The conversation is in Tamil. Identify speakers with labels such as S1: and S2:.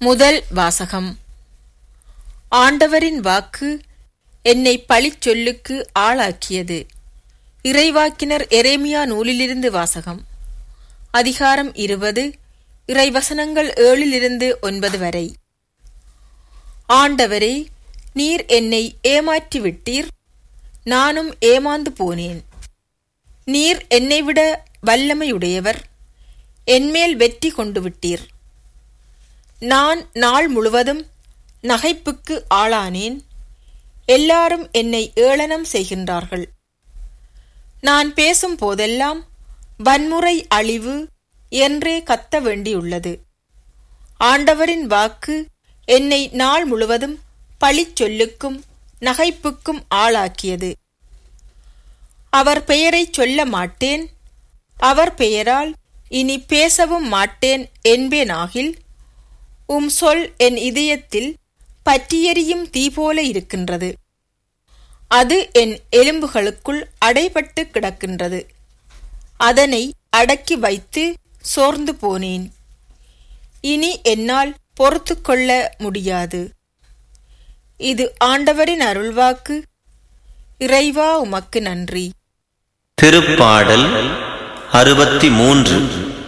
S1: முதல் வாசகம் ஆண்டவரின் வாக்கு என்னை பழிச்சொல்லுக்கு ஆளாக்கியது இறைவாக்கினர் எரேமியா நூலிலிருந்து வாசகம் அதிகாரம் இருபது இறைவசனங்கள் ஏழிலிருந்து ஒன்பது வரை ஆண்டவரே நீர் என்னை ஏமாற்றி விட்டீர் நானும் ஏமாந்து போனேன் நீர் என்னை விட வல்லமையுடையவர் என்மேல் வெற்றி கொண்டு விட்டீர் நான் நாள் முழுவதும் நகைப்புக்கு ஆளானேன் எல்லாரும் என்னை ஏளனம் செய்கின்றார்கள் நான் பேசும் போதெல்லாம் வன்முறை அழிவு என்றே கத்த வேண்டியுள்ளது ஆண்டவரின் வாக்கு என்னை நாள் முழுவதும் பழிச்சொல்லுக்கும் நகைப்புக்கும் ஆளாக்கியது அவர் பெயரைச் சொல்ல மாட்டேன் அவர் பெயரால் இனி பேசவும் மாட்டேன் என்பேனாகில் உம் சொல் என் இதயத்தில் பற்றியெரியும் தீ போல இருக்கின்றது அது என் எலும்புகளுக்குள் அடைபட்டு கிடக்கின்றது அதனை அடக்கி வைத்து சோர்ந்து போனேன் இனி என்னால் பொறுத்து கொள்ள முடியாது இது ஆண்டவரின் அருள்வாக்கு இறைவா உமக்கு நன்றி
S2: திருப்பாடல் அறுபத்தி மூன்று